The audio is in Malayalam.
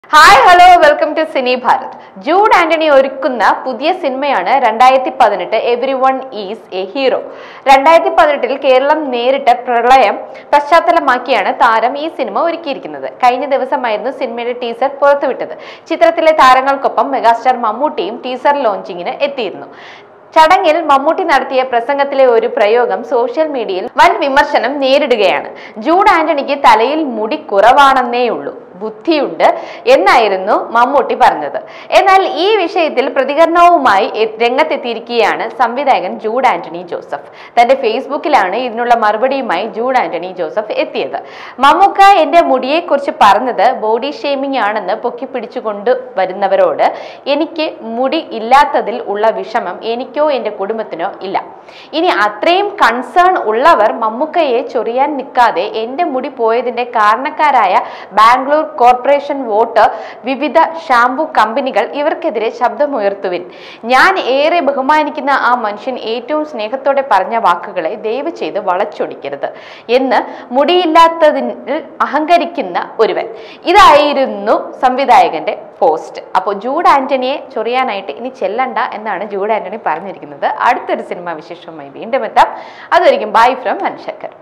hi hello welcome to cine Bharat Jude Anthony ഒരുക്കുന്ന പുതിയ സിനിമയാണ് രണ്ടായിരത്തി പതിനെട്ട് every one is a hero രണ്ടായിരത്തി പതിനെട്ടിൽ കേരളം നേരിട്ട പ്രളയം പശ്ചാത്തലമാക്കിയാണ് താരം ഈ സിനിമ ഒരുക്കിയിരിക്കുന്നത് കഴിഞ്ഞ ദിവസമായിരുന്നു സിനിമയുടെ ടീസർ പുറത്തുവിട്ടത് ചിത്രത്തിലെ താരങ്ങൾക്കൊപ്പം മെഗാസ്റ്റാർ മമ്മൂട്ടിയും ടീസർ ലോഞ്ചിങ്ങിന് എത്തിയിരുന്നു ചടങ്ങിൽ മമ്മൂട്ടി നടത്തിയ പ്രസംഗത്തിലെ ഒരു പ്രയോഗം സോഷ്യൽ മീഡിയയിൽ വൻ വിമർശനം നേരിടുകയാണ് ജൂഡ് ആന്റണിക്ക് തലയിൽ മുടി കുറവാണെന്നേയുള്ളൂ ബുദ്ധിയുണ്ട് എന്നായിരുന്നു മമ്മൂട്ടി പറഞ്ഞത് എന്നാൽ ഈ വിഷയത്തിൽ പ്രതികരണവുമായി എ- രംഗത്തെത്തിയിരിക്കുകയാണ് സംവിധായകൻ ജൂഡ് ആന്റണി ജോസഫ് തന്റെ ഫേസ്ബുക്കിലാണ് ഇതിനുള്ള മറുപടിയുമായി ജൂഡ് ആന്റണി ജോസഫ് എത്തിയത് മമ്മൂക്ക എന്റെ മുടിയെക്കുറിച്ച് പറഞ്ഞത് ബോഡി ഷേമിംഗ് ആണെന്ന് പൊക്കി പിടിച്ചുകൊണ്ട് വരുന്നവരോട് എനിക്ക് മുടി ഇല്ലാത്തതിൽ ഉള്ള വിഷമം എനിക്കോ എൻ്റെ കുടുംബത്തിനോ ഇല്ല ഇനി അത്രയും കൺസേൺ ഉള്ളവർ മമ്മൂക്കയെ ചൊറിയാൻ നിൽക്കാതെ എൻ്റെ മുടി പോയതിൻ്റെ കാരണക്കാരായ ബാംഗ്ലൂർ കോർപ്പറേഷൻ വോട്ട് വിവിധ ഷാംപൂ കമ്പനികൾ ഇവർക്കെതിരെ ശബ്ദമുയർത്തുവിൻ ഞാൻ ഏറെ ബഹുമാനിക്കുന്ന ആ മനുഷ്യൻ ഏറ്റവും സ്നേഹത്തോടെ പറഞ്ഞ വാക്കുകളെ ദയവ് ചെയ്ത് വളച്ചൊടിക്കരുത് എന്ന് മുടിയില്ലാത്തതിൽ അഹങ്കരിക്കുന്ന ഒരുവൻ ഇതായിരുന്നു സംവിധായകന്റെ പോസ്റ്റ് അപ്പോൾ ജൂഡ് ആന്റണിയെ ചൊറിയാനായിട്ട് ഇനി ചെല്ലണ്ട എന്നാണ് ജൂഡ് ആന്റണി പറഞ്ഞിരിക്കുന്നത് അടുത്തൊരു സിനിമ വിശേഷവുമായി വീണ്ടും എത്താം അതൊരിക്കും ബൈ ഫ്രം ഹൻശങ്കർ